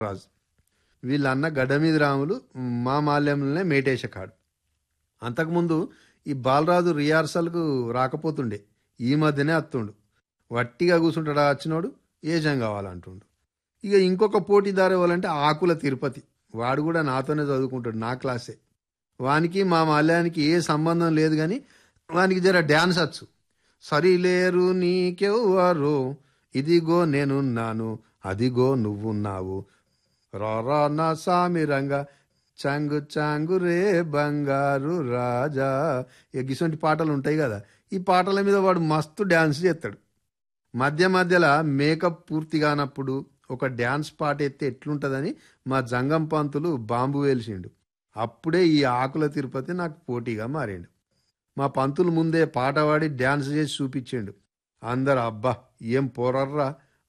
రాజు వీళ్ళన్న గడ్డమీది రాములు మా మాల్యంలోనే మేటేశకాడు అంతకుముందు ఈ బాలరాజు రిహార్సల్కు రాకపోతుండే ఈ మధ్యనే అత్తుండు వట్టిగా కూర్చుంటాడా వచ్చినోడు ఏజం కావాలంటుండు ఇక ఇంకొక పోటీదారు ఎవరంటే ఆకుల తిరుపతి వాడు కూడా నాతోనే చదువుకుంటాడు నా క్లాసే వానికి మా మాల్యానికి ఏ సంబంధం లేదు కానీ వానికి జర డ్యాన్స్ వచ్చు సరిలేరు నీకెవ్వరు ఇదిగో నేనున్నాను అదిగో నువ్వున్నావు రారా నా సామిరంగా చాంగు చాంగు రే బంగారు రాజా ఇక ఇటువంటి పాటలు ఉంటాయి కదా ఈ పాటల మీద వాడు మస్తు డ్యాన్స్ చేస్తాడు మధ్య మధ్యలో మేకప్ పూర్తి కానప్పుడు ఒక డ్యాన్స్ పాట ఎత్తే ఎట్లుంటుందని మా జంగం పంతులు బాంబు వేల్చిండు అప్పుడే ఈ ఆకుల తిరుపతి నాకు పోటీగా మారిండు మా పంతులు ముందే పాట పాడి డ్యాన్స్ చేసి చూపించిండు అందరు అబ్బా ఏం పోరర్రా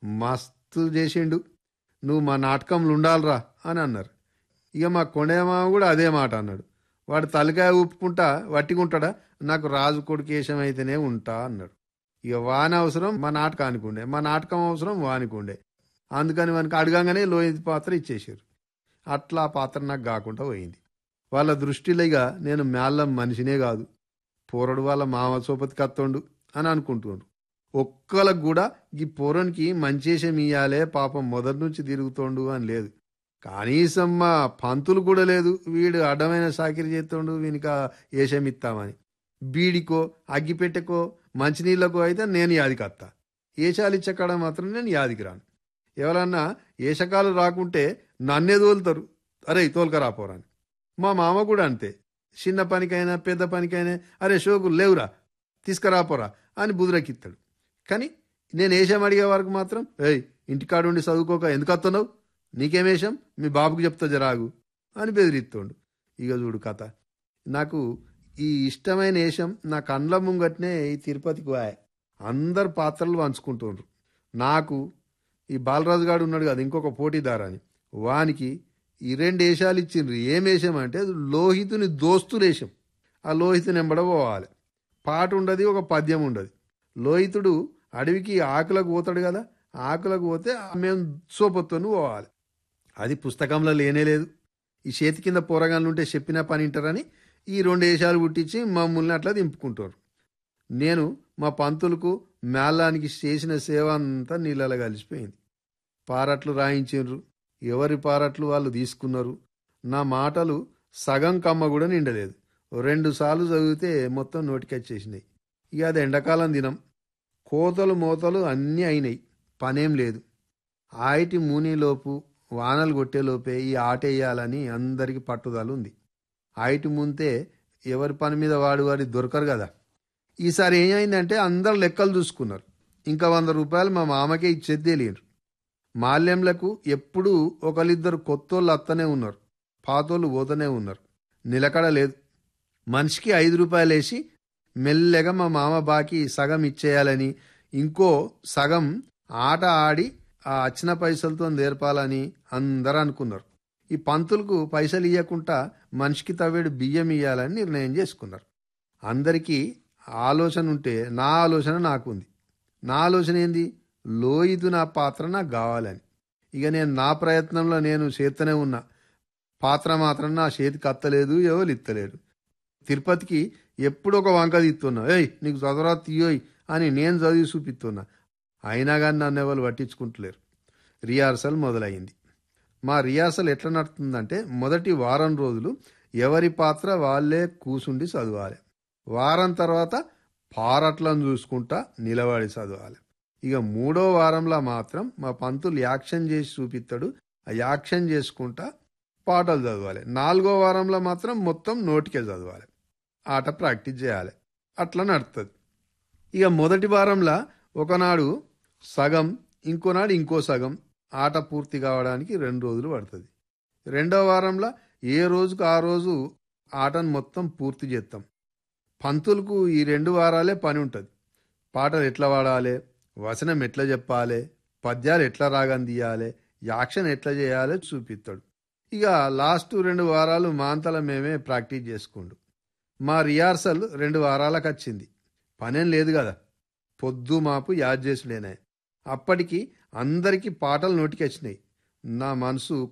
మస్తు చేసిండు నువ్వు మా నాటకంలో ఉండాలిరా అని అన్నారు ఇక మా కొండేమామ కూడా అదే మాట అన్నాడు వాడు తలకాయ ఊపుకుంటా వట్టికుంటాడా నాకు రాజు కొడుకు వేషం అయితేనే ఉంటా అన్నాడు ఇక వాని అవసరం మా నాటకానికి ఉండే మా నాటకం అవసరం వానికి ఉండే అందుకని వానికి అడగంగానే లోహిత్ పాత్ర ఇచ్చేసారు అట్లా ఆ పాత్ర నాకు కాకుండా పోయింది వాళ్ళ దృష్టిలో ఇక నేను మేళ్ళ మనిషినే కాదు పోరడు వాళ్ళ మామ సోపతి కత్తుండు అని అనుకుంటుండ్రు ఒక్కలకు కూడా ఈ పోరనికి మంచేషం ఇయ్యాలే పాపం మొదటి నుంచి తిరుగుతోండు అని లేదు కనీసం మా పంతులు కూడా లేదు వీడు అడ్డమైన సాకిరి చేస్తుండు వీనికి ఏషం ఇస్తామని బీడికో అగ్గిపెట్టెకో మంచినీళ్ళకో అయితే నేను యాదికి వస్తా ఏషాలు ఇచ్చే కాడ మాత్రం నేను యాదికి రాను ఎవరన్నా ఏషకాలు రాకుంటే నన్నే తోలుతారు అరే తోలుకరాపోరాని మా మామ కూడా అంతే చిన్న పనికైనా పెద్ద పనికైనా అరే షోకు లేవురా తీసుకురాపోరా అని బుదురకిస్తాడు కానీ నేను ఏషం అడిగే వరకు మాత్రం ఏయ్ ఇంటికాడుండి చదువుకోక ఎందుకు వస్తున్నావు నీకేమేషం మీ బాబుకు చెప్తా జరాగు అని బెదిరిస్తుండు ఇక చూడు కథ నాకు ఈ ఇష్టమైన వేషం నా కండ్ల ముంగట్నే ఈ తిరుపతికి వాయ్ అందరు పాత్రలు పంచుకుంటుండ్రు నాకు ఈ బాలరాజు గారు ఉన్నాడు కదా ఇంకొక పోటీదారు అని వానికి ఈ రెండు వేషాలు ఇచ్చిండ్రు ఏం వేషం అంటే లోహితుని దోస్తులు వేషం ఆ లోహితుని ఎంబడ పోవాలి పాట ఉండదు ఒక పద్యం ఉండదు లోహితుడు అడవికి ఆకులకు పోతాడు కదా ఆకులకు పోతే మేము సోపొత్తుని పోవాలి అది పుస్తకంలో లేనే లేదు ఈ చేతి కింద పోరగాళ్ళు ఉంటే చెప్పిన పని వింటారని ఈ రెండు వేషాలు పుట్టించి మమ్మల్ని అట్లా దింపుకుంటారు నేను మా పంతులకు మేళానికి చేసిన సేవ అంతా నీళ్ళలో కలిసిపోయింది పారట్లు రాయించిండ్రు ఎవరి పారట్లు వాళ్ళు తీసుకున్నారు నా మాటలు సగం కమ్మ కూడా నిండలేదు రెండు సార్లు చదివితే మొత్తం నోటికొచ్చేసినాయి ఇక అది ఎండాకాలం దినం కోతలు మోతలు అన్నీ అయినాయి పనేం లేదు ఆయిటి మూనీలోపు వానలు కొట్టేలోపే ఈ ఆట వేయాలని అందరికి పట్టుదల ఉంది ఆయిటి ముంతే ఎవరి పని మీద వాడు వాడి దొరకరు కదా ఈసారి ఏమైందంటే అందరు లెక్కలు చూసుకున్నారు ఇంకా వంద రూపాయలు మా మామకే ఇచ్చేది తెలియరు మాల్యంలకు ఎప్పుడూ ఒకరిద్దరు కొత్తోళ్ళు అత్తనే ఉన్నారు పాతోళ్ళు పోతనే ఉన్నారు నిలకడ లేదు మనిషికి ఐదు రూపాయలు వేసి మెల్లగా మా మామ బాకి సగం ఇచ్చేయాలని ఇంకో సగం ఆట ఆడి ఆ వచ్చిన పైసలతో నేర్పాలని అందరూ అనుకున్నారు ఈ పంతులకు పైసలు ఇవ్వకుండా మనిషికి తవ్వేడు బియ్యం ఇవ్వాలని నిర్ణయం చేసుకున్నారు అందరికీ ఆలోచన ఉంటే నా ఆలోచన నాకుంది నా ఆలోచన ఏంది లోయిదు నా పాత్ర నాకు కావాలని ఇక నేను నా ప్రయత్నంలో నేను చేతనే ఉన్నా పాత్ర మాత్రం నా చేతికి అత్తలేదు ఎవరు ఇత్తలేడు తిరుపతికి ఎప్పుడు ఒక వంక తీస్తున్నా ఏయ్ నీకు చదవరా తీయోయ్ అని నేను చదివి చూపిస్తున్నా అయినా కానీ నన్ను ఎవరు పట్టించుకుంటలేరు రిహార్సల్ మొదలైంది మా రిహార్సల్ ఎట్లా నడుతుందంటే మొదటి వారం రోజులు ఎవరి పాత్ర వాళ్ళే కూసుండి చదవాలి వారం తర్వాత పారట్లను చూసుకుంటా నిలబడి చదవాలి ఇక మూడో వారంలో మాత్రం మా పంతులు యాక్షన్ చేసి చూపిస్తాడు ఆ యాక్షన్ చేసుకుంటా పాటలు చదవాలి నాలుగో వారంలో మాత్రం మొత్తం నోటికే చదవాలి ఆట ప్రాక్టీస్ చేయాలి అట్లా నడుతుంది ఇక మొదటి వారంలో ఒకనాడు సగం ఇంకోనాడు ఇంకో సగం ఆట పూర్తి కావడానికి రెండు రోజులు పడుతుంది రెండో వారంలో ఏ రోజుకు ఆ రోజు ఆటను మొత్తం పూర్తి చేస్తాం పంతులకు ఈ రెండు వారాలే పని ఉంటుంది పాటలు ఎట్లా వాడాలి వచనం ఎట్లా చెప్పాలి పద్యాలు ఎట్లా రాగం తీయాలి యాక్షన్ ఎట్లా చేయాలో చూపిస్తాడు ఇక లాస్ట్ రెండు వారాలు మాంతల మేమే ప్రాక్టీస్ చేసుకుండు మా రిహార్సల్ రెండు వారాలకు వచ్చింది పనేం లేదు కదా పొద్దు మాపు యాద్ చేసుడేనే అప్పటికి అందరికీ పాటలు నోటికి వచ్చినాయి నా మనసు